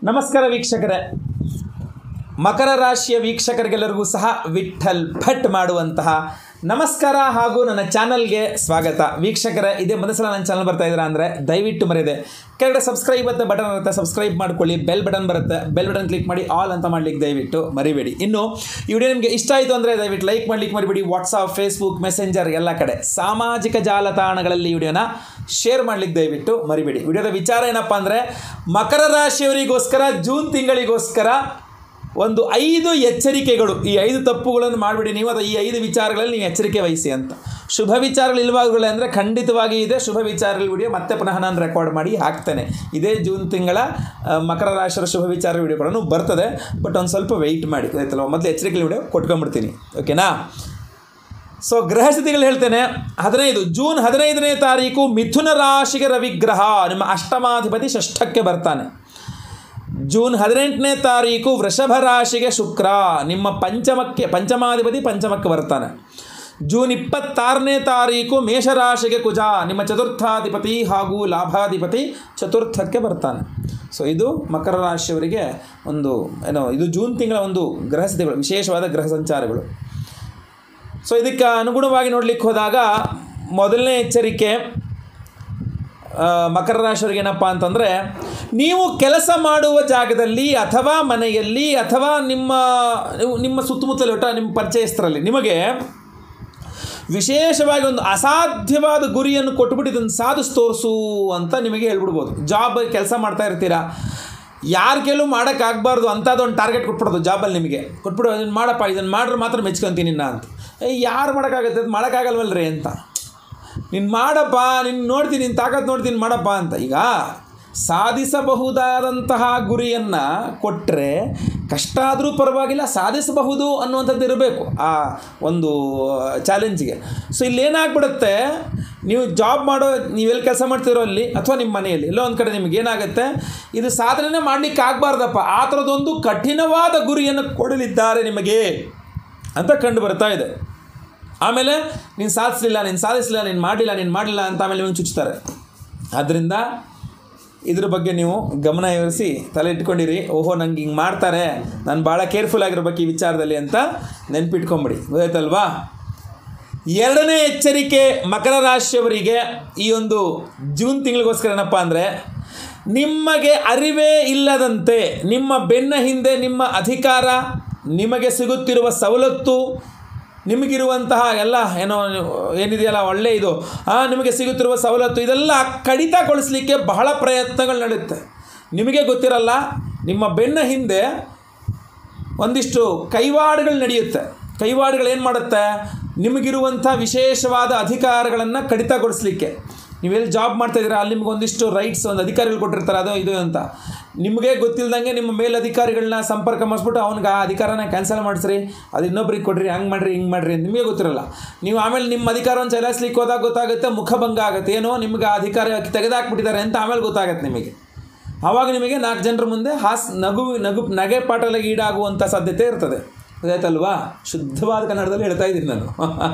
ನಮಸ್ಕಾರ ವೀಕ್ಷಕರೇ ಮಕರ ರಾಶಿಯ ವೀಕ್ಷಕರಿಗೆಲ್ಲರಿಗೂ ಸಹ ವಿಠಲ್ ಭಟ್ ಮಾಡುವಂತಹ ನಮಸ್ಕಾರ ಹಾಗೂ ನನ್ನ ಚಾನಲ್ಗೆ ಸ್ವಾಗತ ವೀಕ್ಷಕರೇ ಇದೇ ಮೊದಲ ಸಲ ನನ್ನ ಚಾನಲ್ ಬರ್ತಾ ಇದ್ದೀರಾ ಅಂದರೆ ದಯವಿಟ್ಟು ಮರೆಯದೆ ಕೆಳಗಡೆ ಸಬ್ಸ್ಕ್ರೈಬ್ ಅಂತ ಬಟನ್ ಇರುತ್ತೆ ಸಬ್ಸ್ಕ್ರೈಬ್ ಮಾಡ್ಕೊಳ್ಳಿ ಬೆಲ್ ಬಟನ್ ಬರುತ್ತೆ ಬೆಲ್ ಬಟನ್ ಕ್ಲಿಕ್ ಮಾಡಿ ಆಲ್ ಅಂತ ಮಾಡ್ಲಿಕ್ಕೆ ದಯವಿಟ್ಟು ಮರಿಬೇಡಿ ಇನ್ನು ಈ ವಿಡಿಯೋ ನಿಮಗೆ ಇಷ್ಟ ಆಯಿತು ಅಂದರೆ ದಯವಿಟ್ಟು ಲೈಕ್ ಮಾಡ್ಲಿಕ್ಕೆ ಮರಿಬೇಡಿ ವಾಟ್ಸಾಪ್ ಫೇಸ್ಬುಕ್ ಮೆಸೆಂಜರ್ ಎಲ್ಲ ಕಡೆ ಸಾಮಾಜಿಕ ಜಾಲತಾಣಗಳಲ್ಲಿ ಈ ವಿಡಿಯೋನ ಶೇರ್ ಮಾಡ್ಲಿಕ್ಕೆ ದಯವಿಟ್ಟು ಮರಿಬೇಡಿ ವಿಡಿಯೋದ ವಿಚಾರ ಏನಪ್ಪ ಅಂದರೆ ಮಕರ ರಾಶಿಯವರಿಗೋಸ್ಕರ ಜೂನ್ ತಿಂಗಳಿಗೋಸ್ಕರ ಒಂದು ಐದು ಎಚ್ಚರಿಕೆಗಳು ಈ ಐದು ತಪ್ಪುಗಳನ್ನು ಮಾಡಿಬಿಡಿ ನೀವು ಅಥವಾ ಈ ಐದು ವಿಚಾರಗಳಲ್ಲಿ ನೀವು ಎಚ್ಚರಿಕೆ ವಹಿಸಿ ಅಂತ ಶುಭ ವಿಚಾರಗಳು ಇಲ್ವಾಗಲೇ ಅಂದರೆ ಖಂಡಿತವಾಗಿ ಇದೆ ಶುಭ ವಿಚಾರಗಳ ವಿಡಿಯೋ ಮತ್ತೆ ಪುನಃ ನಾನು ರೆಕಾರ್ಡ್ ಮಾಡಿ ಹಾಕ್ತೇನೆ ಇದೇ ಜೂನ್ ತಿಂಗಳ ಆ, ಮಕರ ರಾಶಿಯ ಶುಭ ವಿಚಾರ ವಿಡಿಯೋ ಕೂಡ ಬರ್ತದೆ ಬಟ್ ಒಂದು ಸ್ವಲ್ಪ ವೆಯ್ಟ್ ಮಾಡಿ ಆಯ್ತಲ್ಲ ಮೊದಲು ಎಚ್ಚರಿಕೆ ವಿಡಿಯೋ ಕೊಟ್ಕೊಂಡ್ಬಿಡ್ತೀನಿ ಓಕೆನಾ ಸೊ ಗ್ರಹ ಸ್ಥಿತಿಗಳು ಹೇಳ್ತೇನೆ ಹದಿನೈದು ಜೂನ್ ಹದಿನೈದನೇ ತಾರೀಕು ಮಿಥುನ ರಾಶಿಗೆ ರವಿಗ್ರಹ ನಿಮ್ಮ ಅಷ್ಟಮಾಧಿಪತಿ ಷಷ್ಠಕ್ಕೆ ಬರ್ತಾನೆ ಜೂನ್ ಹದಿನೆಂಟನೇ ತಾರೀಕು ವೃಷಭ ರಾಶಿಗೆ ಶುಕ್ರ ನಿಮ್ಮ ಪಂಚಮಕ್ಕೆ ಪಂಚಮಾಧಿಪತಿ ಪಂಚಮಕ್ಕೆ ಬರ್ತಾನೆ ಜೂನ್ ಇಪ್ಪತ್ತಾರನೇ ತಾರೀಕು ಮೇಷರಾಶಿಗೆ ಕುಜ ನಿಮ್ಮ ಚತುರ್ಥಾಧಿಪತಿ ಹಾಗೂ ಲಾಭಾಧಿಪತಿ ಚತುರ್ಥಕ್ಕೆ ಬರ್ತಾನೆ ಸೊ ಇದು ಮಕರ ರಾಶಿಯವರಿಗೆ ಒಂದು ಏನೋ ಇದು ಜೂನ್ ತಿಂಗಳ ಒಂದು ಗ್ರಹ ಸ್ಥಿತಿಗಳು ವಿಶೇಷವಾದ ಗ್ರಹ ಸಂಚಾರಗಳು ಸೊ ಇದಕ್ಕೆ ಅನುಗುಣವಾಗಿ ನೋಡ್ಲಿಕ್ಕೆ ಹೋದಾಗ ಮೊದಲನೇ ಎಚ್ಚರಿಕೆ ಆ, ಮಕರ ರಾಶಿಯವರಿಗೆ ಏನಪ್ಪ ಅಂತಂದರೆ ನೀವು ಕೆಲಸ ಮಾಡುವ ಜಾಗದಲ್ಲಿ ಅಥವಾ ಮನೆಯಲ್ಲಿ ಅಥವಾ ನಿಮ್ಮ ನೀವು- ನಿಮ್ಮ ಸುತ್ತಮುತ್ತಲ ಒಟ್ಟ ನಿಮ್ಮ ಪರಿಚಯಸ್ಥರಲ್ಲಿ ನಿಮಗೆ ವಿಶೇಷವಾಗಿ ಒಂದು ಅಸಾಧ್ಯವಾದ ಗುರಿಯನ್ನು ಕೊಟ್ಬಿಟ್ಟು ಇದನ್ನು ಸಾಧಿಸಿ ತೋರಿಸು ಅಂತ ನಿಮಗೆ ಹೇಳ್ಬಿಡ್ಬೋದು ಜಾಬ್ ಕೆಲಸ ಮಾಡ್ತಾ ಇರ್ತೀರಾ ಯಾರ ಕೆಲವು ಮಾಡೋಕ್ಕಾಗಬಾರ್ದು ಅಂಥದ್ದೊಂದು ಟಾರ್ಗೆಟ್ ಕೊಟ್ಬಿಡೋದು ಜಾಬಲ್ಲಿ ನಿಮಗೆ ಕೊಟ್ಬಿಡು ಇದನ್ನು ಮಾಡಪ್ಪ ಇದನ್ನು ಮಾಡ್ರೆ ಮಾತ್ರ ಮೆಚ್ಕೊಂತೀನಿ ನಿನ್ನ ಅಂತ ಏ ಯಾರು ಮಾಡೋಕ್ಕಾಗತ್ತೆ ಅದು ಮಾಡೋಕ್ಕಾಗಲ್ವಲ್ರಿ ಅಂತ ನೀನು ಮಾಡಪ್ಪ ನಿನ್ನ ನೋಡ್ತೀನಿ ನಿನ್ನ ತಾಕತ್ತು ನೋಡ್ತೀನಿ ಮಾಡಪ್ಪ ಅಂತ ಈಗ ಸಾಧಿಸಬಹುದಾದಂತಹ ಗುರಿಯನ್ನು ಕೊಟ್ಟರೆ ಕಷ್ಟ ಆದರೂ ಪರವಾಗಿಲ್ಲ ಸಾಧಿಸಬಹುದು ಅನ್ನುವಂಥದ್ದು ಇರಬೇಕು ಆ ಒಂದು ಚಾಲೆಂಜಿಗೆ ಸೊ ಇಲ್ಲೇನಾಗ್ಬಿಡುತ್ತೆ ನೀವು ಜಾಬ್ ಮಾಡೋ ನೀವೆಲ್ಲಿ ಕೆಲಸ ಮಾಡ್ತಿರೋ ಅಲ್ಲಿ ಅಥವಾ ನಿಮ್ಮ ಮನೆಯಲ್ಲಿ ಎಲ್ಲೋ ಒಂದು ಕಡೆ ನಿಮ್ಗೆ ಏನಾಗುತ್ತೆ ಇದು ಸಾಧನೆ ಮಾಡಲಿಕ್ಕೆ ಆಗಬಾರ್ದಪ್ಪ ಆ ಥರದೊಂದು ಕಠಿಣವಾದ ಗುರಿಯನ್ನು ಕೊಡಲಿದ್ದಾರೆ ನಿಮಗೆ ಅಂತ ಕಂಡು ಬರ್ತಾ ಇದೆ ಆಮೇಲೆ ನೀನು ಸಾಧಿಸಲಿಲ್ಲ ನೀನು ಸಾಧಿಸಲಿಲ್ಲ ನೀನು ಮಾಡಲಿಲ್ಲ ನೀನು ಮಾಡಲಿಲ್ಲ ಅಂತ ಆಮೇಲೆ ನಿಮಗೆ ಚುಚ್ತಾರೆ ಆದ್ದರಿಂದ ಇದ್ರ ಬಗ್ಗೆ ನೀವು ಗಮನ ಹರಿಸಿ ತಲೆ ಇಟ್ಕೊಂಡಿರಿ ಓಹೋ ನಂಗೆ ಹಿಂಗೆ ಮಾಡ್ತಾರೆ ನಾನು ಭಾಳ ಕೇರ್ಫುಲ್ ಆಗಿರ್ಬೇಕು ಈ ವಿಚಾರದಲ್ಲಿ ಅಂತ ನೆನ್ಪಿಟ್ಕೊಂಬಿಡಿ ಗೊತ್ತಾಯ್ತಲ್ವಾ ಎರಡನೇ ಎಚ್ಚರಿಕೆ ಮಕರ ರಾಶಿಯವರಿಗೆ ಈ ಒಂದು ಜೂನ್ ತಿಂಗಳಿಗೋಸ್ಕರ ಏನಪ್ಪ ಅಂದರೆ ನಿಮಗೆ ಅರಿವೇ ಇಲ್ಲದಂತೆ ನಿಮ್ಮ ಬೆನ್ನ ಹಿಂದೆ ನಿಮ್ಮ ಅಧಿಕಾರ ನಿಮಗೆ ಸಿಗುತ್ತಿರುವ ಸವಲತ್ತು ನಿಮಗಿರುವಂತಹ ಎಲ್ಲ ಏನೋ ಏನಿದೆಯಲ್ಲ ಒಳ್ಳೆ ಇದು ಆ, ನಿಮಗೆ ಸಿಗುತ್ತಿರುವ ಸವಲತ್ತು ಇದೆಲ್ಲ ಕಡಿತಗೊಳಿಸಲಿಕ್ಕೆ ಬಹಳ ಪ್ರಯತ್ನಗಳು ನಡೆಯುತ್ತೆ ನಿಮಗೆ ಗೊತ್ತಿರಲ್ಲ ನಿಮ್ಮ ಬೆನ್ನ ಹಿಂದೆ ಒಂದಿಷ್ಟು ಕೈವಾಡಗಳು ನಡೆಯುತ್ತೆ ಕೈವಾಡಗಳು ಏನು ಮಾಡುತ್ತೆ ನಿಮಗಿರುವಂಥ ವಿಶೇಷವಾದ ಅಧಿಕಾರಗಳನ್ನು ಕಡಿತಗೊಳಿಸಲಿಕ್ಕೆ ನೀವೆಲ್ಲಿ ಜಾಬ್ ಮಾಡ್ತಾ ಇದ್ದೀರಾ ಅಲ್ಲಿ ನಿಮ್ಗೆ ಒಂದಿಷ್ಟು ರೈಟ್ಸ್ ಒಂದು ಅಧಿಕಾರಿಗಳು ಕೊಟ್ಟಿರ್ತಾರೆ ಅದು ಇದು ಅಂತ ನಿಮಗೆ ಗೊತ್ತಿಲ್ದಂಗೆ ನಿಮ್ಮ ಮೇಲಧಿಕಾರಿಗಳನ್ನ ಸಂಪರ್ಕ ಮಾಡಿಸ್ಬಿಟ್ಟು ಅವ್ನಿಗೆ ಆ ಅಧಿಕಾರನ ಕ್ಯಾನ್ಸಲ್ ಮಾಡಿಸ್ರಿ ಅದು ಇನ್ನೊಬ್ರಿಗೆ ಕೊಡ್ರಿ ಹಂಗೆ ಮಾಡಿರಿ ಹಿಂಗೆ ಮಾಡಿರಿ ಅಂತ ನಿಮಗೆ ಗೊತ್ತಿರಲ್ಲ ನೀವು ಆಮೇಲೆ ನಿಮ್ಮ ಅಧಿಕಾರವನ್ನು ಚಲಾಯಿಸ್ಲಿಕ್ಕೆ ಹೋದಾಗ ಗೊತ್ತಾಗುತ್ತೆ ಮುಖಭಂಗ ಆಗುತ್ತೆ ಏನೋ ನಿಮ್ಗೆ ಆ ಅಧಿಕಾರ ತೆಗೆದಾಕ್ಬಿಟ್ಟಿದ್ದಾರೆ ಅಂತ ಆಮೇಲೆ ಗೊತ್ತಾಗುತ್ತೆ ನಿಮಗೆ ಆವಾಗ ನಿಮಗೆ ನಾಲ್ಕು ಜನರ ಮುಂದೆ ಹಾಸ್ ನಗು ನಗು ನಗೆ ಪಾಟಲಿಗೆ ಈಡಾಗುವಂಥ ಸಾಧ್ಯತೆ ಇರ್ತದೆ ಗೊತ್ತಾಯ್ತಲ್ವಾ ಶುದ್ಧವಾದ ಕನ್ನಡದಲ್ಲಿ ಹೇಳ್ತಾ ಇದ್ದೀನಿ ನಾನು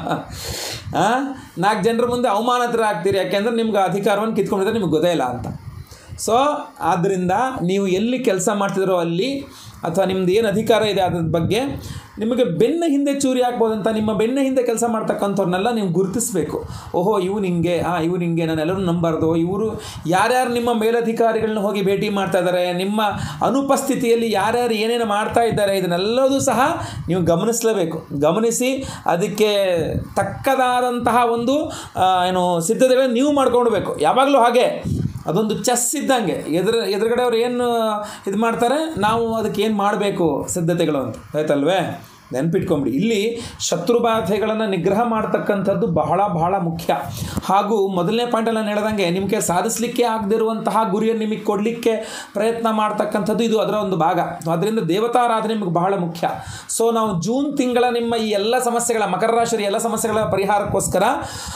ನಾಲ್ಕು ಜನರ ಮುಂದೆ ಅವಮಾನತರ ಆಗ್ತೀರಿ ಯಾಕೆಂದ್ರೆ ನಿಮ್ಗೆ ಆ ಅಧಿಕಾರವನ್ನು ಕಿತ್ಕೊಂಡಿದ್ರೆ ನಿಮ್ಗೆ ಗೊತ್ತೇ ಇಲ್ಲ ಅಂತ ಸೊ ಆದ್ದರಿಂದ ನೀವು ಎಲ್ಲಿ ಕೆಲಸ ಮಾಡ್ತಿದ್ರೋ ಅಲ್ಲಿ ಅಥವಾ ನಿಮ್ದು ಏನು ಅಧಿಕಾರ ಇದೆ ಅದ್ರ ಬಗ್ಗೆ ನಿಮಗೆ ಬೆನ್ನ ಹಿಂದೆ ಚೂರಿ ಹಾಕ್ಬೋದಂತ ನಿಮ್ಮ ಬೆನ್ನ ಹಿಂದೆ ಕೆಲಸ ಮಾಡ್ತಕ್ಕಂಥವ್ರನ್ನೆಲ್ಲ ನೀವು ಗುರುತಿಸಬೇಕು ಓಹೋ ಇವ್ನು ಹಿಂಗೆ ಹಾಂ ಇವ್ನು ಹಿಂಗೆ ನಾನು ಎಲ್ಲರೂ ನಂಬಾರ್ದು ಇವರು ಯಾರ್ಯಾರು ನಿಮ್ಮ ಮೇಲಧಿಕಾರಿಗಳನ್ನ ಹೋಗಿ ಭೇಟಿ ಮಾಡ್ತಾ ಇದ್ದಾರೆ ನಿಮ್ಮ ಅನುಪಸ್ಥಿತಿಯಲ್ಲಿ ಯಾರ್ಯಾರು ಏನೇನು ಮಾಡ್ತಾ ಇದ್ದಾರೆ ಇದನ್ನೆಲ್ಲದೂ ಸಹ ನೀವು ಗಮನಿಸಲೇಬೇಕು ಗಮನಿಸಿ ಅದಕ್ಕೆ ತಕ್ಕದಾದಂತಹ ಒಂದು ಆ, ಏನು ಸಿದ್ಧತೆಗಳನ್ನು ನೀವು ಮಾಡ್ಕೊಳ್ಬೇಕು ಯಾವಾಗಲೂ ಹಾಗೆ ಅದೊಂದು ಚೆಸ್ ಇದ್ದಂಗೆ ಎದುರು ಎದುರುಗಡೆ ಅವ್ರು ಏನು ಇದು ಮಾಡ್ತಾರೆ ನಾವು ಅದಕ್ಕೆ ಏನು ಮಾಡಬೇಕು ಸಿದ್ಧತೆಗಳು ಅಂತ ಆಯ್ತಲ್ವೇ ನೆನ್ಪಿಟ್ಕೊಂಬಿಡಿ ಇಲ್ಲಿ ಶತ್ರುಬಾಧೆಗಳನ್ನು ನಿಗ್ರಹ ಮಾಡ್ತಕ್ಕಂಥದ್ದು ಬಹಳ ಬಹಳ ಮುಖ್ಯ ಹಾಗೂ ಮೊದಲನೇ ಪಾಯಿಂಟಲ್ಲಿ ನಾನು ಹೇಳ್ದಂಗೆ ನಿಮಗೆ ಸಾಧಿಸಲಿಕ್ಕೆ ಆಗದಿರುವಂತಹ ಗುರಿಯನ್ನು ನಿಮಗೆ ಕೊಡಲಿಕ್ಕೆ ಪ್ರಯತ್ನ ಮಾಡ್ತಕ್ಕಂಥದ್ದು ಇದು ಅದರ ಒಂದು ಭಾಗ ಅದರಿಂದ ದೇವತಾರಾಧನೆ ನಿಮಗೆ ಬಹಳ ಮುಖ್ಯ ಸೊ ನಾವು ಜೂನ್ ತಿಂಗಳ ನಿಮ್ಮ ಈ ಎಲ್ಲ ಸಮಸ್ಯೆಗಳ ಮಕರ ರಾಶಿಯ ಎಲ್ಲ ಸಮಸ್ಯೆಗಳ ಪರಿಹಾರಕ್ಕೋಸ್ಕರ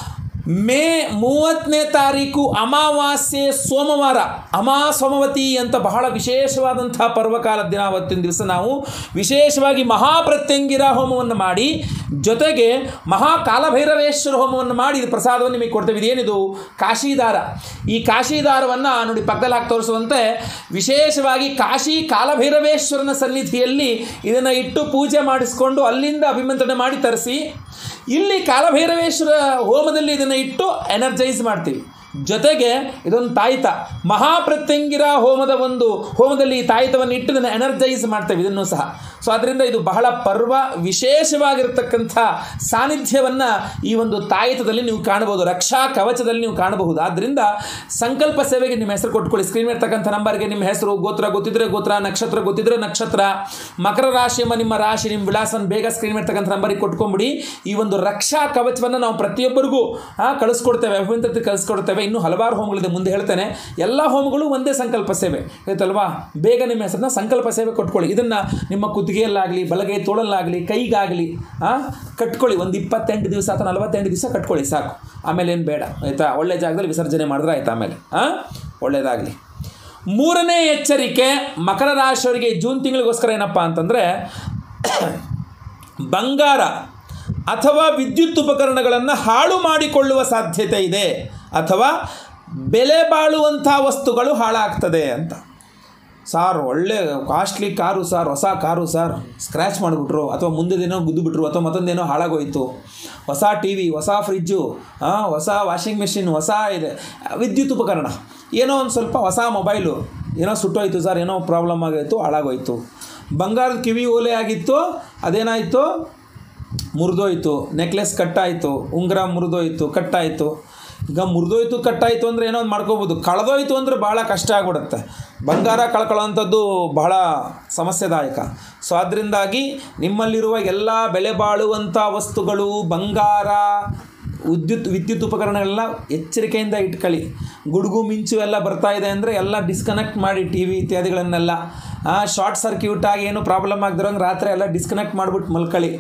ಮೇ ಮೂವತ್ತನೇ ತಾರೀಕು ಅಮಾವಾಸ್ಯೆ ಸೋಮವಾರ ಅಮಾ ಸೋಮವತಿ ಅಂತ ಬಹಳ ವಿಶೇಷವಾದಂತಹ ಪರ್ವಕಾಲದ ದಿನ ಅವತ್ತಿನ ದಿವಸ ನಾವು ವಿಶೇಷವಾಗಿ ಮಹಾಪ್ರತ್ಯಂಗಿರ ಹೋಮವನ್ನು ಮಾಡಿ ಜೊತೆಗೆ ಮಹಾ ಕಾಲಭೈರವೇಶ್ವರ ಹೋಮವನ್ನು ಮಾಡಿ ಇದು ಪ್ರಸಾದವನ್ನು ನಿಮಗೆ ಕೊಡ್ತೇವೆ ಇದೇನಿದು ಕಾಶಿದಾರ ಈ ಕಾಶಿದಾರವನ್ನು ನೋಡಿ ಪಕ್ಕದಲ್ಲಿ ಹಾಕಿ ತೋರಿಸುವಂತೆ ವಿಶೇಷವಾಗಿ ಕಾಶಿ ಕಾಲಭೈರವೇಶ್ವರನ ಸನ್ನಿಧಿಯಲ್ಲಿ ಇದನ್ನು ಇಟ್ಟು ಪೂಜೆ ಮಾಡಿಸ್ಕೊಂಡು ಅಲ್ಲಿಂದ ಅಭಿಮಂತ್ರಣ ಮಾಡಿ ತರಿಸಿ ಇಲ್ಲಿ ಕಾಲಭೈರವೇಶ್ವರ ಹೋಮದಲ್ಲಿ ಇದನ್ನು ಇಟ್ಟು ಎನರ್ಜೈಸ್ ಮಾಡ್ತೀವಿ ಜೊತೆಗೆ ಇದೊಂದು ತಾಯಿತ ಮಹಾಪ್ರತ್ಯಂಗಿರ ಹೋಮದ ಒಂದು ಹೋಮದಲ್ಲಿ ಈ ತಾಯಿತವನ್ನು ಇಟ್ಟು ಇದನ್ನು ಎನರ್ಜೈಸ್ ಮಾಡ್ತೇವೆ ಇದನ್ನು ಸಹ ಸೊ ಅದರಿಂದ ಇದು ಬಹಳ ಪರ್ವ ವಿಶೇಷವಾಗಿರ್ತಕ್ಕಂಥ ಸಾನ್ನಿಧ್ಯವನ್ನು ಈ ಒಂದು ತಾಯಿತದಲ್ಲಿ ನೀವು ಕಾಣಬಹುದು ರಕ್ಷಾ ಕವಚದಲ್ಲಿ ನೀವು ಕಾಣಬಹುದು ಆದ್ದರಿಂದ ಸಂಕಲ್ಪ ಸೇವೆಗೆ ನಿಮ್ಮ ಹೆಸರು ಕೊಟ್ಕೊಳ್ಳಿ ಸ್ಕ್ರೀನ್ ಇರ್ತಕ್ಕಂಥ ನಂಬರ್ಗೆ ನಿಮ್ಮ ಹೆಸರು ಗೋತ್ರ ಗೊತ್ತಿದ್ರೆ ಗೋತ್ರ ನಕ್ಷತ್ರ ಗೊತ್ತಿದ್ರೆ ನಕ್ಷತ್ರ ಮಕರ ರಾಶಿ ಎಂಬ ನಿಮ್ಮ ರಾಶಿ ನಿಮ್ಮ ವಿಳಾಸನ ಬೇಗ ಸ್ಕ್ರೀನ್ ಇರ್ತಕ್ಕಂಥ ನಂಬರಿಗೆ ಕೊಟ್ಕೊಂಬಿಡಿ ಈ ಒಂದು ರಕ್ಷಾ ಕವಚವನ್ನು ನಾವು ಪ್ರತಿಯೊಬ್ಬರಿಗೂ ಆ, ಕಳಿಸ್ಕೊಡ್ತೇವೆ ಅಭಿಮಂತ್ರಿ ಕಳಿಸ್ಕೊಡ್ತೇವೆ ಇನ್ನೂ ಹಲವಾರು ಹೋಮಗಳಿದೆ ಮುಂದೆ ಹೇಳ್ತೇನೆ ಎಲ್ಲ ಹೋಮಗಳು ಒಂದೇ ಸಂಕಲ್ಪ ಸೇವೆ ಆಯ್ತಲ್ವಾ ಬೇಗ ನಿಮ್ಮ ಹೆಸರನ್ನ ಸಂಕಲ್ಪ ಸೇವೆ ಕೊಟ್ಕೊಳ್ಳಿ ಇದನ್ನು ನಿಮ್ಮ ಕುತ್ತಿಗೆಯಲ್ಲಾಗಲಿ ಬಲಗೈ ತೋಳಲ್ಲಾಗಲಿ ಕೈಗಾಗಲಿ ಆ, ಕಟ್ಕೊಳ್ಳಿ ಒಂದು ಇಪ್ಪತ್ತೆಂಟು ದಿವಸ ಅಥವಾ ನಲವತ್ತೆಂಟು ದಿವಸ ಕಟ್ಕೊಳ್ಳಿ ಸಾಕು ಆಮೇಲೆ ಏನು ಬೇಡ ಆಯಿತಾ ಒಳ್ಳೆ ಜಾಗದಲ್ಲಿ ವಿಸರ್ಜನೆ ಮಾಡಿದ್ರೆ ಆಯ್ತು ಆಮೇಲೆ ಹಾಂ ಒಳ್ಳೆಯದಾಗಲಿ ಮೂರನೇ ಎಚ್ಚರಿಕೆ ಮಕರ ರಾಶಿಯವರಿಗೆ ಜೂನ್ ತಿಂಗಳಿಗೋಸ್ಕರ ಏನಪ್ಪ ಅಂತಂದರೆ ಬಂಗಾರ ಅಥವಾ ವಿದ್ಯುತ್ ಉಪಕರಣಗಳನ್ನು ಹಾಳು ಮಾಡಿಕೊಳ್ಳುವ ಸಾಧ್ಯತೆ ಇದೆ ಅಥವಾ ಬೆಲೆ ಬಾಳುವಂಥ ವಸ್ತುಗಳು ಹಾಳಾಗ್ತದೆ ಅಂತ ಸಾರ್ ಒಳ್ಳೆ ಕಾಸ್ಟ್ಲಿ ಕಾರು ಸರ್ ಹೊಸ ಕಾರು ಸರ್ ಸ್ಕ್ರ್ಯಾಚ್ ಮಾಡಿಬಿಟ್ರು ಅಥವಾ ಮುಂದೆದೇನೋ ಗುದ್ದುಬಿಟ್ರು ಅಥವಾ ಮತ್ತೊಂದೇನೋ ಹಾಳಾಗೋಯ್ತು ಹೊಸ ಟಿ ವಿ ಹೊಸ ಫ್ರಿಜ್ಜು ಹಾಂ ಹೊಸ ವಾಷಿಂಗ್ ಮೆಷಿನ್ ಹೊಸ ಇದೆ ವಿದ್ಯುತ್ ಉಪಕರಣ ಏನೋ ಒಂದು ಸ್ವಲ್ಪ ಹೊಸ ಮೊಬೈಲು ಏನೋ ಸುಟ್ಟೋಯ್ತು ಸರ್ ಏನೋ ಪ್ರಾಬ್ಲಮ್ ಆಗೋಯ್ತು ಹಾಳಾಗೋಯ್ತು ಬಂಗಾರದ ಕಿವಿ ಓಲೆ ಆಗಿತ್ತು ಅದೇನಾಯಿತು ಮುರಿದೋಯ್ತು ನೆಕ್ಲೆಸ್ ಕಟ್ಟಾಯಿತು ಉಂಗುರ ಮುರಿದೋಯ್ತು ಕಟ್ಟಾಯಿತು ಈಗ ಮುರಿದೋಯ್ತು ಕಟ್ಟಾಯಿತು ಅಂದರೆ ಏನೋ ಒಂದು ಮಾಡ್ಕೋಬೋದು ಕಳೆದೋಯ್ತು ಅಂದರೆ ಭಾಳ ಕಷ್ಟ ಆಗ್ಬಿಡುತ್ತೆ ಬಂಗಾರ ಕಳ್ಕೊಳ್ಳೋವಂಥದ್ದು ಬಹಳ ಸಮಸ್ಯೆದಾಯಕ ಸೊ ಅದರಿಂದಾಗಿ ನಿಮ್ಮಲ್ಲಿರುವ ಎಲ್ಲ ಬೆಲೆ ಬಾಳುವಂಥ ವಸ್ತುಗಳು ಬಂಗಾರ ವಿದ್ಯುತ್ ವಿದ್ಯುತ್ ಉಪಕರಣಗಳೆಲ್ಲ ಎಚ್ಚರಿಕೆಯಿಂದ ಇಟ್ಕೊಳ್ಳಿ ಗುಡುಗು ಮಿಂಚು ಎಲ್ಲ ಬರ್ತಾ ಇದೆ ಅಂದರೆ ಎಲ್ಲ ಡಿಸ್ಕನೆಕ್ಟ್ ಮಾಡಿ ಟಿ ವಿ ಇತ್ಯಾದಿಗಳನ್ನೆಲ್ಲ ಶಾರ್ಟ್ ಸರ್ಕ್ಯೂಟ್ ಆಗಿ ಏನು ಪ್ರಾಬ್ಲಮ್ ಆಗದಿರೋಂಗೆ ರಾತ್ರಿ ಎಲ್ಲ ಡಿಸ್ಕನೆಕ್ಟ್ ಮಾಡಿಬಿಟ್ಟು ಮಲ್ಕೊಳ್ಳಿ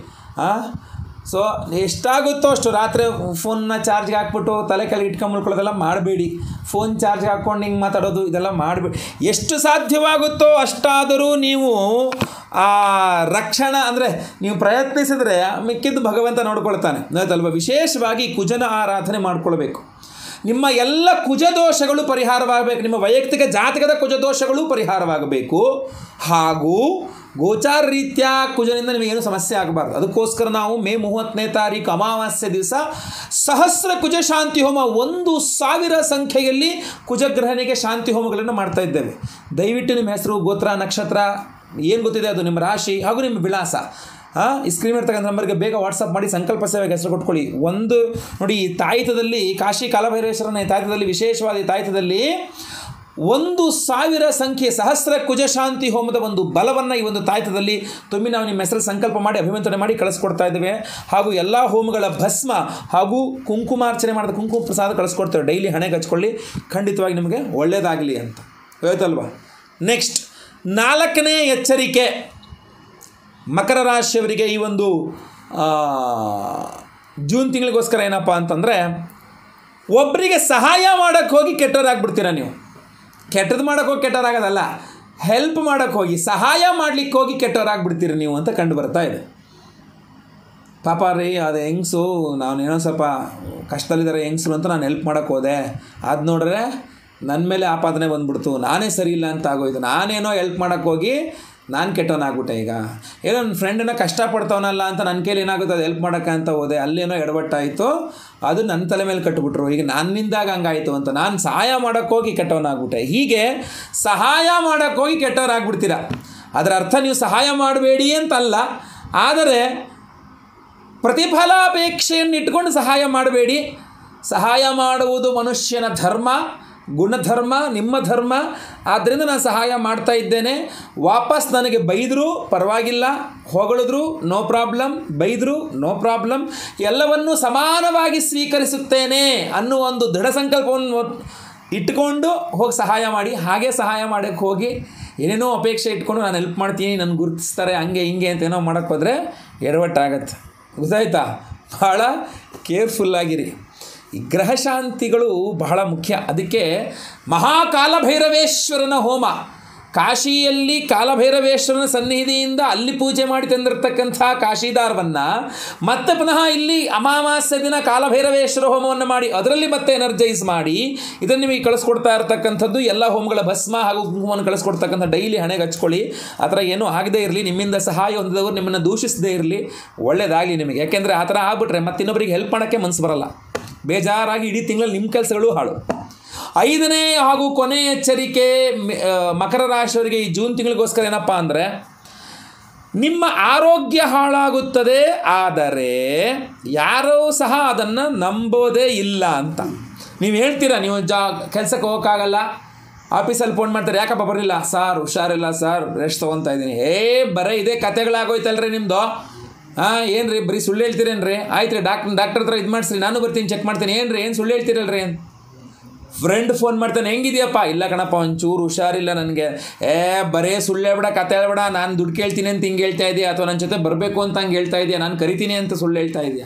ಸೊ ಎಷ್ಟಾಗುತ್ತೋ ಅಷ್ಟು ರಾತ್ರಿ ಫೋನ್ನ ಚಾರ್ಜ್ಗೆ ಹಾಕ್ಬಿಟ್ಟು ತಲೆ ಕೆಳಗೆ ಇಟ್ಕೊಂಡು ಮಲ್ಕೊಳ್ಳೋದೆಲ್ಲ ಮಾಡಬೇಡಿ ಫೋನ್ ಚಾರ್ಜ್ಗೆ ಹಾಕ್ಕೊಂಡು ಹಿಂಗೆ ಮಾತಾಡೋದು ಇದೆಲ್ಲ ಮಾಡಬೇಡಿ ಎಷ್ಟು ಸಾಧ್ಯವಾಗುತ್ತೋ ಅಷ್ಟಾದರೂ ನೀವು ಆ ರಕ್ಷಣಾ ಅಂದರೆ ನೀವು ಪ್ರಯತ್ನಿಸಿದರೆ ಮಿಕ್ಕಿದ್ದು ಭಗವಂತ ನೋಡ್ಕೊಳ್ತಾನೆ ಅದಲ್ವ ವಿಶೇಷವಾಗಿ ಕುಜನ ಆರಾಧನೆ ಮಾಡ್ಕೊಳ್ಬೇಕು ನಿಮ್ಮ ಎಲ್ಲ ಕುಜದೋಷಗಳು ಪರಿಹಾರವಾಗಬೇಕು ನಿಮ್ಮ ವೈಯಕ್ತಿಕ ಜಾತಕದ ಕುಜದೋಷಗಳು ಪರಿಹಾರವಾಗಬೇಕು ಹಾಗೂ ಗೋಚಾರ ರೀತ್ಯ ಕುಜನಿಂದ ನಿಮಗೇನು ಸಮಸ್ಯೆ ಆಗಬಾರ್ದು ಅದಕ್ಕೋಸ್ಕರ ನಾವು ಮೇ ಮೂವತ್ತನೇ ತಾರೀಕು ಅಮಾವಾಸ್ಯೆ ದಿವಸ ಸಹಸ್ರ ಕುಜ ಶಾಂತಿ ಹೋಮ ಒಂದು ಸಾವಿರ ಸಂಖ್ಯೆಯಲ್ಲಿ ಕುಜಗ್ರಹಣಿಗೆ ಶಾಂತಿ ಹೋಮಗಳನ್ನು ಮಾಡ್ತಾ ಇದ್ದೇವೆ ದಯವಿಟ್ಟು ನಿಮ್ಮ ಹೆಸರು ಗೋತ್ರ ನಕ್ಷತ್ರ ಏನು ಗೊತ್ತಿದೆ ಅದು ನಿಮ್ಮ ರಾಶಿ ಹಾಗೂ ನಿಮ್ಮ ವಿಳಾಸ ಹಾಂ ಈ ಸ್ಕ್ರೀನ್ ಇರ್ತಕ್ಕಂಥ ನಂಬರ್ಗೆ ಬೇಗ ವಾಟ್ಸಪ್ ಮಾಡಿ ಸಂಕಲ್ಪ ಸೇವೆಗೆ ಹೆಸರು ಕೊಟ್ಕೊಳ್ಳಿ ಒಂದು ನೋಡಿ ಈ ತಾಯಿತದಲ್ಲಿ ಕಾಶಿ ಕಾಲಭೈರೇಶ್ವರನ ಈ ತಾಯಿತದಲ್ಲಿ ವಿಶೇಷವಾದ ಈ ತಾಯಿತದಲ್ಲಿ ಒಂದು ಸಾವಿರ ಸಂಖ್ಯೆ ಸಹಸ್ರ ಕುಜಶಾಂತಿ ಹೋಮದ ಒಂದು ಬಲವನ್ನು ಈ ಒಂದು ತಾಯ್ತದಲ್ಲಿ ತುಂಬಿ ನಾವು ನಿಮ್ಮ ಹೆಸರು ಸಂಕಲ್ಪ ಮಾಡಿ ಅಭಿಮಂತ್ರಣೆ ಮಾಡಿ ಕಳಿಸ್ಕೊಡ್ತಾ ಇದ್ದೇವೆ ಹಾಗೂ ಎಲ್ಲ ಹೋಮಗಳ ಭಸ್ಮ ಹಾಗೂ ಕುಂಕುಮಾರ್ಚನೆ ಮಾಡಿದ ಕುಂಕುಮ ಪ್ರಸಾದ ಕಳಿಸ್ಕೊಡ್ತೇವೆ ಡೈಲಿ ಹಣೆಗೆ ಹಚ್ಕೊಳ್ಳಿ ಖಂಡಿತವಾಗಿ ನಿಮಗೆ ಒಳ್ಳೆಯದಾಗಲಿ ಅಂತ ಹೇಳ್ತಲ್ವಾ ನೆಕ್ಸ್ಟ್ ನಾಲ್ಕನೇ ಎಚ್ಚರಿಕೆ ಮಕರ ರಾಶಿಯವರಿಗೆ ಈ ಒಂದು ಆ, ಜೂನ್ ತಿಂಗಳಿಗೋಸ್ಕರ ಏನಪ್ಪ ಅಂತಂದರೆ ಒಬ್ಬರಿಗೆ ಸಹಾಯ ಮಾಡೋಕ್ಕೆ ಹೋಗಿ ಕೆಟ್ಟವರಾಗ್ಬಿಡ್ತೀರ ನೀವು ಕೆಟ್ಟದ್ದು ಮಾಡೋಕ್ಕೆ ಹೋಗಿ ಕೆಟ್ಟವರಾಗೋದಲ್ಲ ಹೆಲ್ಪ್ ಮಾಡೋಕ್ಕೆ ಹೋಗಿ ಸಹಾಯ ಮಾಡ್ಲಿಕ್ಕೆ ಹೋಗಿ ಕೆಟ್ಟವರಾಗ್ಬಿಡ್ತೀರಿ ನೀವು ಅಂತ ಕಂಡು ಬರ್ತಾ ಇದೆ ಪಾಪ ರೀ ಅದು ಹೆಂಗ್ಸು ನಾನು ಏನೋ ಸ್ವಲ್ಪ ಕಷ್ಟದಲ್ಲಿದ್ದಾರೆ ಹೆಂಗ್ಸ್ರು ಅಂತ ನಾನು ಹೆಲ್ಪ್ ಮಾಡೋಕ್ಕೆ ಹೋದೆ ಅದು ನೋಡ್ರೆ ನನ್ನ ಮೇಲೆ ಆಪಾದನೆ ಬಂದ್ಬಿಡ್ತು ನಾನೇ ಸರಿ ಇಲ್ಲ ಅಂತ ಆಗೋಯ್ತು ನಾನೇನೋ ಹೆಲ್ಪ್ ಮಾಡೋಕ್ಕೆ ಹೋಗಿ ನಾನು ಕೆಟ್ಟವನಾಗ್ಬಿಟ್ಟೆ ಈಗ ಏನೋ ನನ್ನ ಫ್ರೆಂಡನ್ನ ಕಷ್ಟಪಡ್ತವನಲ್ಲ ಅಂತ ನನ್ನ ಕೈಲಿ ಏನಾಗುತ್ತೆ ಅದು ಹೆಲ್ಪ್ ಮಾಡೋಕ್ಕೆ ಅಂತ ಹೋದೆ ಅಲ್ಲೇನೋ ಎಡವಟ್ಟಾಯಿತು ಅದು ನನ್ನ ತಲೆ ಮೇಲೆ ಕಟ್ಬಿಟ್ರು ಈಗ ನನ್ನಿಂದಾಗ ಹಂಗಾಯಿತು ಅಂತ ನಾನು ಸಹಾಯ ಮಾಡೋಕ್ಕೆ ಹೋಗಿ ಕೆಟ್ಟವನಾಗ್ಬಿಟ್ಟೆ ಹೀಗೆ ಸಹಾಯ ಮಾಡೋಕ್ಕೆ ಹೋಗಿ ಕೆಟ್ಟವರಾಗ್ಬಿಡ್ತೀರ ಅದರ ಅರ್ಥ ನೀವು ಸಹಾಯ ಮಾಡಬೇಡಿ ಅಂತಲ್ಲ ಆದರೆ ಪ್ರತಿಫಲಾಪೇಕ್ಷೆಯನ್ನು ಇಟ್ಕೊಂಡು ಸಹಾಯ ಮಾಡಬೇಡಿ ಸಹಾಯ ಮಾಡುವುದು ಮನುಷ್ಯನ ಧರ್ಮ ಗುಣಧರ್ಮ ನಿಮ್ಮ ಧರ್ಮ ಆದ್ದರಿಂದ ನಾನು ಸಹಾಯ ಮಾಡ್ತಾ ಇದ್ದೇನೆ ವಾಪಸ್ ನನಗೆ ಬೈದರೂ ಪರವಾಗಿಲ್ಲ ಹೊಗಳಿದ್ರು ನೋ ಪ್ರಾಬ್ಲಮ್ ಬೈದರು ನೋ ಪ್ರಾಬ್ಲಮ್ ಎಲ್ಲವನ್ನೂ ಸಮಾನವಾಗಿ ಸ್ವೀಕರಿಸುತ್ತೇನೆ ಅನ್ನುವ ಒಂದು ದೃಢ ಸಂಕಲ್ಪವನ್ನು ಇಟ್ಕೊಂಡು ಹೋಗಿ ಸಹಾಯ ಮಾಡಿ ಹಾಗೆ ಸಹಾಯ ಮಾಡೋಕ್ಕೆ ಹೋಗಿ ಏನೇನೋ ಅಪೇಕ್ಷೆ ಇಟ್ಕೊಂಡು ನಾನು ಹೆಲ್ಪ್ ಮಾಡ್ತೀನಿ ನನ್ನ ಗುರುತಿಸ್ತಾರೆ ಹಂಗೆ ಹಿಂಗೆ ಅಂತ ಏನೋ ಮಾಡೋಕ್ಕೆ ಹೋದರೆ ಎಡವಟ್ಟಾಗತ್ತೆ ಗೊತ್ತಾಯ್ತಾ ಭಾಳ ಕೇರ್ಫುಲ್ಲಾಗಿರಿ ಈ ಗ್ರಹಶಾಂತಿಗಳು ಬಹಳ ಮುಖ್ಯ ಅದಕ್ಕೆ ಮಹಾಕಾಲಭೈರವೇಶ್ವರನ ಹೋಮ ಕಾಶಿಯಲ್ಲಿ ಕಾಲಭೈರವೇಶ್ವರನ ಸನ್ನಿಧಿಯಿಂದ ಅಲ್ಲಿ ಪೂಜೆ ಮಾಡಿ ತಂದಿರತಕ್ಕಂಥ ಕಾಶಿದಾರವನ್ನು ಮತ್ತೆ ಪುನಃ ಇಲ್ಲಿ ಅಮಾವಾಸ್ಯ ದಿನ ಕಾಲಭೈರವೇಶ್ವರ ಹೋಮವನ್ನು ಮಾಡಿ ಅದರಲ್ಲಿ ಮತ್ತೆ ಎನರ್ಜೈಸ್ ಮಾಡಿ ಇದನ್ನು ನಿಮಗೆ ಕಳಿಸ್ಕೊಡ್ತಾ ಇರತಕ್ಕಂಥದ್ದು ಎಲ್ಲ ಹೋಮಗಳ ಭಸ್ಮ ಹಾಗೂ ಕುಂಕುಮವನ್ನು ಕಳಿಸ್ಕೊಡ್ತಕ್ಕಂಥ ಡೈಲಿ ಹಣೆಗೆ ಹಚ್ಕೊಳ್ಳಿ ಆ ಥರ ಏನೂ ಆಗದೇ ಇರಲಿ ನಿಮ್ಮಿಂದ ಸಹಾಯ ಹೊಂದಿದವರು ನಿಮ್ಮನ್ನು ದೂಷಿಸದೇ ಇರಲಿ ಒಳ್ಳೇದಾಗಲಿ ನಿಮಗೆ ಯಾಕೆಂದರೆ ಆ ಥರ ಆಗ್ಬಿಟ್ರೆ ಮತ್ತೆ ಇನ್ನೊಬ್ಬರಿಗೆ ಹೆಲ್ಪ್ ಮಾಡೋಕ್ಕೆ ಮನಸ್ಸು ಬರಲ್ಲ ಬೇಜಾರಾಗಿ ಇಡೀ ತಿಂಗಳಲ್ಲಿ ನಿಮ್ಮ ಕೆಲಸಗಳು ಹಾಳು ಐದನೇ ಹಾಗೂ ಕೊನೆ ಎಚ್ಚರಿಕೆ ಮ- ಆ, ಮಕರ ರಾಶಿಯವರಿಗೆ ಈ ಜೂನ್ ತಿಂಗಳಿಗೋಸ್ಕರ ಏನಪ್ಪ ಅಂದರೆ ನಿಮ್ಮ ಆರೋಗ್ಯ ಹಾಳಾಗುತ್ತದೆ ಆದರೆ ಯಾರೂ ಸಹ ಅದನ್ನು ನಂಬೋದೇ ಇಲ್ಲ ಅಂತ ನೀವು ಹೇಳ್ತೀರಾ ನೀವು ಜಾ ಕೆಲಸಕ್ಕೆ ಹೋಗೋಕ್ಕಾಗಲ್ಲ ಆಫೀಸಲ್ಲಿ ಫೋನ್ ಮಾಡ್ತಾರೆ ಯಾಕಪ್ಪ ಬರಲಿಲ್ಲ ಸಾರ್ ಹುಷಾರಿಲ್ಲ ಸರ್ ರೆಸ್ಟ್ ತೊಗೊತಾ ಇದ್ದೀನಿ ಏ ಬರೀ ಇದೇ ಕತೆಗಳಾಗೋಯ್ತಲ್ರಿ ನಿಮ್ಮದು ಹಾಂ ಏನು ರೀ ಬರೀ ಸುಳ್ಳು ಹೇಳ್ತೀರೇನ್ರಿ ಆಯ್ತು ರೀ ಡಾಕ್ಟರ್ ಡಾಕ್ಟರ್ ಹತ್ರ ಇದು ಮಾಡಿಸ್ರಿ ನಾನು ಬರ್ತೀನಿ ಚೆಕ್ ಮಾಡ್ತೀನಿ ಏನು ರೀ ಏನು ಸುಳ್ಳು ಹೇಳ್ತೀರಲ್ರಿ ಫ್ರೆಂಡ್ ಫೋನ್ ಮಾಡ್ತಾನೆ ಹೆಂಗಿದೆಯಪ್ಪ ಇಲ್ಲ ಕಣಪ್ಪ ಒಂಚೂರು ಹುಷಾರಿಲ್ಲ ನನಗೆ ಏ ಬರೇ ಸುಳ್ಳು ಹೇಳ್ಬೇಡ ಕತೆ ಹೇಳ್ಬೇಡ ನಾನು ದುಡ್ಡು ಕೇಳ್ತೀನಿ ಅಂತ ಹಿಂಗೆ ಹೇಳ್ತಾ ಇದೆಯಾ ಅಥವಾ ನನ್ನ ಜೊತೆ ಬರಬೇಕು ಅಂತ ಹಂಗೆ ಹೇಳ್ತಾ ಇದೆಯಾ ನಾನು ಕರಿತೀನಿ ಅಂತ ಸುಳ್ಳು ಹೇಳ್ತಾ ಇದೆಯಾ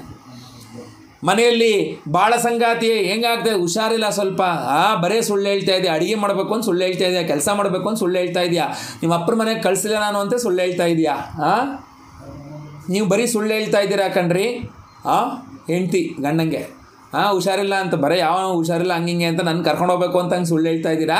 ಮನೆಯಲ್ಲಿ ಬಾಳ ಸಂಗಾತಿ ಹೆಂಗಾಗ್ತದೆ ಹುಷಾರಿಲ್ಲ ಸ್ವಲ್ಪ ಆ ಬರೇ ಸುಳ್ಳು ಹೇಳ್ತಾ ಇದೆಯಾ ಅಡುಗೆ ಮಾಡಬೇಕು ಅಂತ ಸುಳ್ಳು ಹೇಳ್ತಾ ಇದೆಯಾ ಕೆಲಸ ಮಾಡಬೇಕು ಅಂತ ಸುಳ್ಳು ಹೇಳ್ತಾ ಇದೆಯಾ ನಿಮ್ಮ ಅಪ್ಪರ ಮನೆಗೆ ಕಳಿಸಿಲ್ಲ ನಾನು ಅಂತ ಸುಳ್ಳು ಹೇಳ್ತಾ ಇದೆಯಾ ಹಾಂ ನೀವು ಬರೀ ಸುಳ್ಳು ಹೇಳ್ತಾ ಇದ್ದೀರಾ ಕಣ್ರಿ ಹಾಂ ಹೆಂಡ್ತಿ ಗಂಡಂಗೆ ಹಾಂ ಹುಷಾರಿಲ್ಲ ಅಂತ ಬರೀ ಯಾವ ಹುಷಾರಿಲ್ಲ ಹಂಗಿಂಗೆ ಅಂತ ನನ್ನ ಕರ್ಕೊಂಡು ಹೋಗ್ಬೇಕು ಅಂತ ಹಂಗೆ ಸುಳ್ಳು ಹೇಳ್ತಾ ಇದ್ದೀರಾ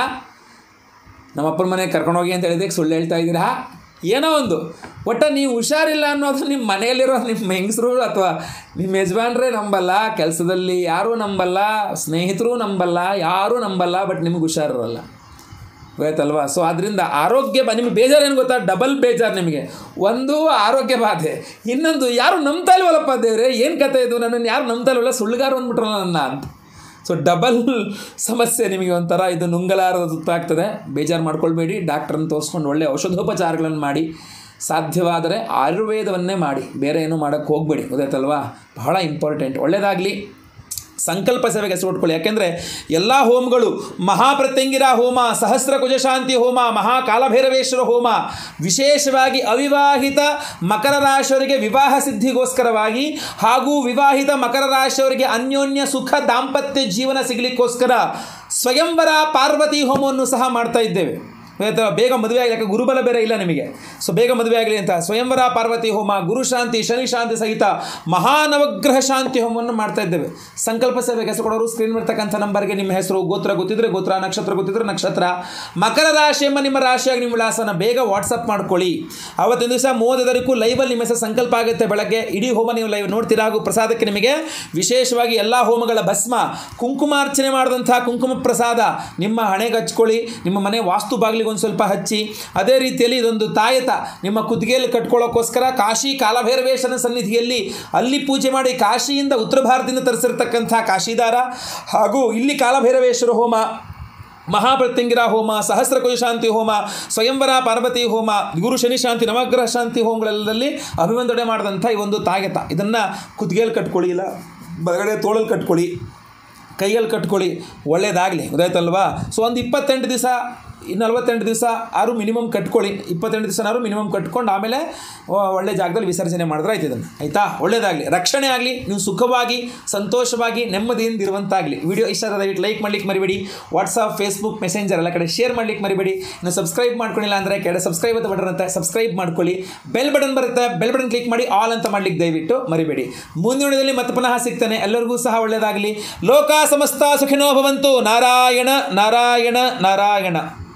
ನಮ್ಮ ಅಪ್ಪನ ಮನೆಗೆ ಕರ್ಕೊಂಡೋಗಿ ಅಂತ ಹೇಳಿದಕ್ಕೆ ಸುಳ್ಳು ಹೇಳ್ತಾ ಇದ್ದೀರಾ ಏನೋ ಒಂದು ಒಟ್ಟ ನೀವು ಹುಷಾರಿಲ್ಲ ಅನ್ನೋದು ನಿಮ್ಮ ಮನೆಯಲ್ಲಿರೋ ನಿಮ್ಮ ಹೆಂಗಸರು ಅಥವಾ ನಿಮ್ಮ ಯಜಮಾನ್ರೇ ನಂಬಲ್ಲ ಕೆಲಸದಲ್ಲಿ ಯಾರೂ ನಂಬಲ್ಲ ಸ್ನೇಹಿತರು ನಂಬಲ್ಲ ಯಾರೂ ನಂಬಲ್ಲ ಬಟ್ ನಿಮಗೆ ಹುಷಾರಿರಲ್ಲ ಗೊತ್ತಾಯ್ತಲ್ವಾ ಸೊ ಅದರಿಂದ ಆರೋಗ್ಯ ಬ ನಿಮಗೆ ಬೇಜಾರು ಏನು ಗೊತ್ತಾ ಡಬಲ್ ಬೇಜಾರು ನಿಮಗೆ ಒಂದು ಆರೋಗ್ಯ ಬಾಧೆ ಇನ್ನೊಂದು ಯಾರು ನಂಬ್ತಾ ಇಲ್ವಲ್ಲಪ್ಪ ದೇವ್ರೆ ಏನು ಕತೆ ಇದು ನನ್ನನ್ನು ಯಾರು ನಂಬ್ತಾ ಇಲ್ವಲ್ಲ ಸುಳ್ಳುಗಾರ ಅಂದ್ಬಿಟ್ರಲ್ಲ ನನ್ನ ಅಂತ ಸೊ ಡಬಲ್ ಸಮಸ್ಯೆ ನಿಮಗೆ ಒಂಥರ ಇದು ನುಂಗಲಾರದ ತುತ್ತಾಗ್ತದೆ ಬೇಜಾರು ಮಾಡ್ಕೊಳ್ಬೇಡಿ ಡಾಕ್ಟ್ರನ್ನ ತೋರಿಸ್ಕೊಂಡು ಒಳ್ಳೆ ಔಷಧೋಪಚಾರಗಳನ್ನು ಮಾಡಿ ಸಾಧ್ಯವಾದರೆ ಆಯುರ್ವೇದವನ್ನೇ ಮಾಡಿ ಬೇರೆ ಏನೂ ಮಾಡೋಕ್ಕೆ ಹೋಗಬೇಡಿ ಗೊತ್ತಾಯ್ತಲ್ವಾ ಬಹಳ ಇಂಪಾರ್ಟೆಂಟ್ ಒಳ್ಳೆಯದಾಗಲಿ ಸಂಕಲ್ಪ ಸೇವೆಗೆ ಹೆಸರು ಇಟ್ಕೊಳ್ಳಿ ಯಾಕೆಂದರೆ ಎಲ್ಲ ಹೋಮಗಳು ಮಹಾಪ್ರತ್ಯಂಗಿರ ಹೋಮ ಸಹಸ್ರ ಕುಜಶಾಂತಿ ಹೋಮ ಮಹಾಕಾಲಭೈರವೇಶ್ವರ ಹೋಮ ವಿಶೇಷವಾಗಿ ಅವಿವಾಹಿತ ಮಕರ ರಾಶಿಯವರಿಗೆ ವಿವಾಹ ಸಿದ್ಧಿಗೋಸ್ಕರವಾಗಿ ಹಾಗೂ ವಿವಾಹಿತ ಮಕರ ರಾಶಿಯವರಿಗೆ ಅನ್ಯೋನ್ಯ ಸುಖ ದಾಂಪತ್ಯ ಜೀವನ ಸಿಗಲಿಕ್ಕೋಸ್ಕರ ಸ್ವಯಂವರ ಪಾರ್ವತಿ ಹೋಮವನ್ನು ಸಹ ಮಾಡ್ತಾ ಇದ್ದೇವೆ ಆಯ್ತಾ? ಬೇಗ ಮದುವೆ ಆಗಲಿ ಯಾಕೆ ಗುರುಬಲ ಬೇರೆ ಇಲ್ಲ ನಿಮಗೆ ಸೊ ಬೇಗ ಮದುವೆ ಆಗಲಿ ಅಂತ ಸ್ವಯಂವರ ಪಾರ್ವತಿ ಹೋಮ ಗುರು ಶಾಂತಿ ಶನಿ ಶಾಂತಿ ಸಹಿತ ಮಹಾನವಗ್ರಹ ಶಾಂತಿ ಹೋಮವನ್ನು ಮಾಡ್ತಾ ಇದ್ದೇವೆ ಸಂಕಲ್ಪ ಸೇವೆಗೆ ಹೆಸರು ಕೊಡೋರು ಸ್ಕ್ರೀನ್ ಬರ್ತಕ್ಕಂಥ ನಂಬರ್ಗೆ ನಿಮ್ಮ ಹೆಸರು ಗೋತ್ರ ಗೊತ್ತಿದ್ರೆ ಗೋತ್ರ ನಕ್ಷತ್ರ ಗೊತ್ತಿದ್ರೆ ನಕ್ಷತ್ರ ಮಕರ ರಾಶಿ ಎಂಬ ನಿಮ್ಮ ರಾಶಿಯಾಗಿ ನಿಮ್ಮ ವಿಳಾಸನ ಬೇಗ ವಾಟ್ಸಪ್ ಮಾಡ್ಕೊಳ್ಳಿ ಅವತ್ತಿನ ದಿವಸ ಮೂವತ್ತು ತಾರೀಕು ಲೈವಲ್ಲಿ ನಿಮ್ಮ ಹೆಸರು ಸಂಕಲ್ಪ ಆಗುತ್ತೆ ಬೆಳಗ್ಗೆ ಇಡೀ ಹೋಮ ನೀವು ಲೈವ್ ನೋಡ್ತೀರಾ ಹಾಗೂ ಪ್ರಸಾದಕ್ಕೆ ನಿಮಗೆ ವಿಶೇಷವಾಗಿ ಎಲ್ಲ ಹೋಮಗಳ ಭಸ್ಮ ಕುಂಕುಮಾರ್ಚನೆ ಮಾಡಿದಂಥ ಕುಂಕುಮ ಪ್ರಸಾದ ನಿಮ್ಮ ಹಣೆಗೆ ಹಚ್ಕೊಳ್ಳಿ ನಿಮ್ಮ ಮನೆ ವಾಸ್ತು ಬಾಗಿಲಿಗೆ ಒಂದು ಸ್ವಲ್ಪ ಹಚ್ಚಿ ಅದೇ ರೀತಿಯಲ್ಲಿ ಇದೊಂದು ತಾಯತ ನಿಮ್ಮ ಕುತ್ತಿಗೆಯಲ್ಲಿ ಕಟ್ಕೊಳ್ಳೋಕ್ಕೋಸ್ಕರ ಕಾಶಿ ಕಾಲಭೈರವೇಶ್ವರನ ಸನ್ನಿಧಿಯಲ್ಲಿ ಅಲ್ಲಿ ಪೂಜೆ ಮಾಡಿ ಕಾಶಿಯಿಂದ ಉತ್ತರ ಭಾರತದಿಂದ ತರಿಸಿರ್ತಕ್ಕಂಥ ಕಾಶಿದಾರ ಹಾಗೂ ಇಲ್ಲಿ ಕಾಲಭೈರವೇಶ್ವರ ಹೋಮ ಮಹಾಪ್ರತ್ಯಂಗಿರ ಹೋಮ ಸಹಸ್ರ ಶಾಂತಿ ಹೋಮ ಸ್ವಯಂವರ ಪಾರ್ವತಿ ಹೋಮ ಗುರು ಶನಿ ಶಾಂತಿ ನವಗ್ರಹ ಶಾಂತಿ ಹೋಮಗಳೆಲ್ಲದಲ್ಲಿ ಅಭಿವಂದನೆ ಮಾಡಿದಂಥ ಈ ಒಂದು ತಾಯತ ಇದನ್ನು ಕುತ್ತಿಗೆಯಲ್ಲಿ ಕಟ್ಕೊಳ್ಳಿ ಇಲ್ಲ ಬಲಗಡೆ ತೋಳಲ್ಲಿ ಕಟ್ಕೊಳ್ಳಿ ಕೈಯಲ್ಲಿ ಕಟ್ಕೊಳ್ಳಿ ಒಳ್ಳೇದಾಗಲಿ ಗೊತ್ತಾಯ್ತಲ್ವಾ ಸೊ ಒಂದು ಇಪ್ಪತ್ತೆಂಟು ದಿವಸ ನಲ್ವತ್ತೆಂಟು ದಿವಸ ಆರು ಮಿನಿಮಮ್ ಕಟ್ಕೊಳ್ಳಿ ಇಪ್ಪತ್ತೆಂಟು ದಿವಸನಾರು ಮಿನಿಮಮ್ ಕಟ್ಕೊಂಡು ಆಮೇಲೆ ಒ- ಒಳ್ಳೆ ಜಾಗದಲ್ಲಿ ವಿಸರ್ಜನೆ ಮಾಡಿದ್ರೆ ಆಯ್ತು ಇದನ್ನು ಆಯಿತಾ ಒಳ್ಳೇದಾಗಲಿ ರಕ್ಷಣೆ ಆಗಲಿ ನೀವು ಸುಖವಾಗಿ ಸಂತೋಷವಾಗಿ ನೆಮ್ಮದಿಯಿಂದ ಇರುವಂತಾಗಲಿ ವಿಡಿಯೋ ಇಷ್ಟ ಆದ ದಯವಿಟ್ಟು ಲೈಕ್ ಮಾಡ್ಲಿಕ್ಕೆ ಮರಿಬೇಡಿ ವಾಟ್ಸಪ್ ಫೇಸ್ಬುಕ್ ಮೆಸೆಂಜರ್ ಎಲ್ಲ ಕಡೆ ಶೇರ್ ಮಾಡ್ಲಿಕ್ಕೆ ಮರಿಬೇಡಿ ಇನ್ನು ಸಬ್ಸ್ಕ್ರೈಬ್ ಮಾಡ್ಕೊಂಡಿಲ್ಲ ಅಂದರೆ ಕೆಳ ಸಬ್ಸ್ಕ್ರೈಬ್ ಅಂತ ಬಟನ್ ಅಂತ ಸಬ್ಸ್ಕ್ರೈಬ್ ಮಾಡ್ಕೊಳ್ಳಿ ಬೆಲ್ ಬಟನ್ ಬರುತ್ತೆ ಬೆಲ್ ಬಟನ್ ಕ್ಲಿಕ್ ಮಾಡಿ ಆಲ್ ಅಂತ ಮಾಡ್ಲಿಕ್ಕೆ ದಯವಿಟ್ಟು ಮರಿಬೇಡಿ ಮುಂದಿನ ವಿಡಿಯೋದಲ್ಲಿ ಮತ್ತೆ ಪುನಃ ಸಿಗ್ತಾನೆ ಎಲ್ಲರಿಗೂ ಸಹ ಒಳ್ಳೆಯದಾಗಲಿ ಲೋಕ ಸಮಸ್ತ ಸುಖಿನೋ ಭವಂತು ನಾರಾಯಣ ನಾರಾಯಣ ನಾರಾಯಣ